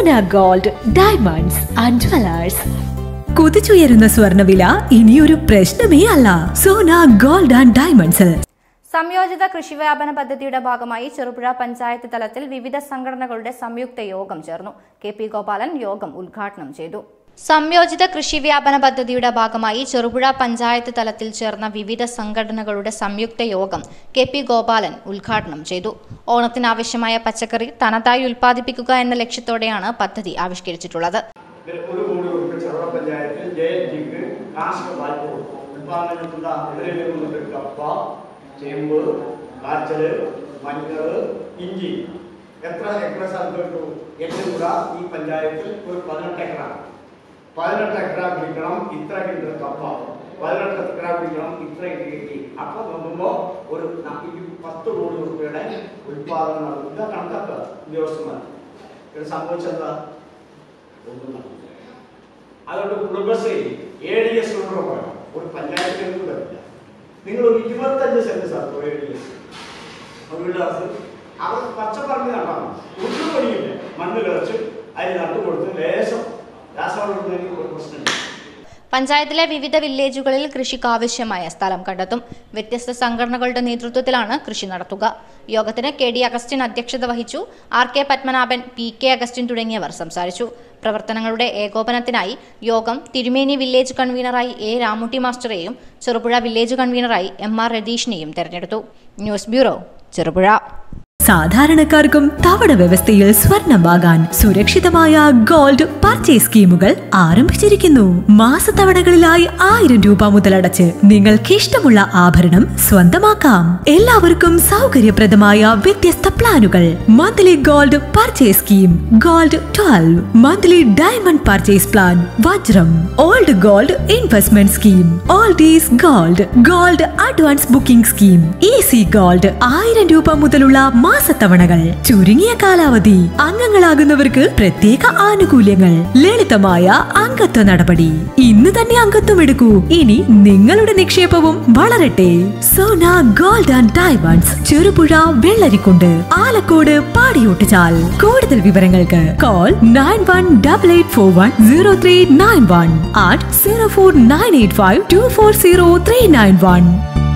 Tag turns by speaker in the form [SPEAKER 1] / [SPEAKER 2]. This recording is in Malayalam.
[SPEAKER 1] Sona gold diamonds and jewellers
[SPEAKER 2] കുതിച്ചുയരുന്ന സ്വർണ്ണവില ഇനിയൊരു പ്രശ്നമേ അല്ല സോന ഗോൾഡ് ആൻഡ് ഡയമണ്ട്സിൽ
[SPEAKER 3] സംയോജിത കൃഷി വ്യാപന പദ്ധതിയുടെ ഭാഗമായി ചെറുപുഴ പഞ്ചായത്ത് തലത്തിൽ വിവിധ സംഘടനകളുടെ സംയുക്ത യോഗം ചേർന്നു കെ പി ഗോപാലൻ യോഗം ഉദ്ഘാടനം ചെയ്തു സംയോജിത കൃഷി വ്യാപന പദ്ധതിയുടെ ഭാഗമായി ചെറുപുഴ പഞ്ചായത്ത് തലത്തിൽ ചേർന്ന വിവിധ സംഘടനകളുടെ സംയുക്ത യോഗം കെ പി ഗോപാലൻ ഉദ്ഘാടനം ചെയ്തു ഓണത്തിനാവശ്യമായ പച്ചക്കറി തനതായി ഉൽപ്പാദിപ്പിക്കുക എന്ന ലക്ഷ്യത്തോടെയാണ് പദ്ധതി ആവിഷ്കരിച്ചിട്ടുള്ളത്
[SPEAKER 4] ഇതിൽ ഒരു കോടി രൂപ ചെറുപുഴ പഞ്ചായത്തിൽ ജെ എൽ ജിക്ക് കാർഷിക വായ്പ കൊടുക്കും ഉൽപ്പാദനത്തിനുള്ള ഇതിൽ നിന്നുകൊണ്ട് കപ്പ ചേമ്പ് കാച്ചല് മഞ്ഞൾ ഇഞ്ചി എത്ര ഏക്കർ സ്ഥലത്ത് കിട്ടു എല്ലാം കൂടെ ഈ പഞ്ചായത്തിൽ ഒരു പതിനെട്ട് ഏക്കറാണ് പതിനെട്ട് ഏക്കറ പിടിക്കണം ഇത്ര കിട്ടുന്ന കപ്പ പതിനെട്ട് ഏക്കറ പിടിക്കണം ഇത്ര കിട്ടി അപ്പൊ നോക്കുമ്പോ ഒരു ന- ഈ പത്ത് കോടി രൂപയുടെ ഉൽപ്പാദനം നടക്കും ഇതാ കണക്കാക്കുക ഉദ്യോഗസ്ഥന്മാർ ഇത് സംഭവിച്ചെന്താ ഒന്നും നടന്നില്ല അതുകൊണ്ട് കുടുംബശ്രീ എ ഡി എസ് പോകണം ഒരു പഞ്ചായത്തിലേക്ക് വരില്ല നിങ്ങൾ ഒരു ഇരുപത്തഞ്ച് സെന്റ് സ്ഥലത്തോ എ ഡി എസ് വീടാസ് അവർ പച്ചപ്പറമ്പ് നട്ടാണ് ഒരു പണിയില്ല മണ്ണ് കിളച്ച് അതിൽ നട്ടുകൊടുത്ത് ലേശം രാസവളം ഒരു പ്രശ്നമില്ല
[SPEAKER 3] പഞ്ചായത്തിലെ വിവിധ വില്ലേജുകളിൽ കൃഷിക്കാവശ്യമായ സ്ഥലം കണ്ടെത്തും വ്യത്യസ്ത സംഘടനകളുടെ നേതൃത്വത്തിലാണ് കൃഷി നടത്തുക യോഗത്തിന് കെ ഡി അഗസ്റ്റിൻ അധ്യക്ഷത വഹിച്ചു R K Padmanabhan P K Augustine തുടങ്ങിയവർ സംസാരിച്ചു പ്രവർത്തനങ്ങളുടെ ഏകോപനത്തിനായി യോഗം തിരുമേനി വില്ലേജ് കൺവീനറായി എ രാമുട്ടി മാസ്റ്ററെയും ചെറുപുഴ വില്ലേജ് കൺവീനറായി എം ആർ രതീഷിനെയും തെരഞ്ഞെടുത്തു ന്യൂസ് ബ്യൂറോ ചെറുപുഴ
[SPEAKER 2] സാധാരണക്കാർക്കും തവണ വ്യവസ്ഥയിൽ സ്വർണം വാങ്ങാൻ സുരക്ഷിതമായ ഗോൾഡ് പർച്ചേസ് സ്കീമുകൾ ആരംഭിച്ചിരിക്കുന്നു മാസത്തവണകളിലായി ആയിരം രൂപ മുതലടച്ച് നിങ്ങൾക്ക് ഇഷ്ടമുള്ള ആഭരണം സ്വന്തമാക്കാം എല്ലാവർക്കും സൗകര്യപ്രദമായ വ്യത്യസ്ത പ്ലാനുകൾ monthly gold purchase scheme gold twelve monthly diamond purchase plan വജ്രം old gold investment scheme oldies gold gold advance booking scheme easy gold ആയിരം രൂപ മുതലുള്ള മാസത്തവണകൾ ചുരുങ്ങിയ കാലാവധി അംഗങ്ങളാകുന്നവർക്ക് പ്രത്യേക ആനുകൂല്യങ്ങൾ ലളിതമായ അംഗത്വ നടപടി ഇന്ന് തന്നെ അംഗത്വം എടുക്കൂ ഇനി നിങ്ങളുടെ നിക്ഷേപവും വളരട്ടെ Sona gold and diamonds Cherupuzha Vellarikundu Alakode Padiyottuchal കൂടുതൽ വിവരങ്ങൾക്ക് call nine one double eight four one zero three nine one eight zero four nine eight five two four zero three nine one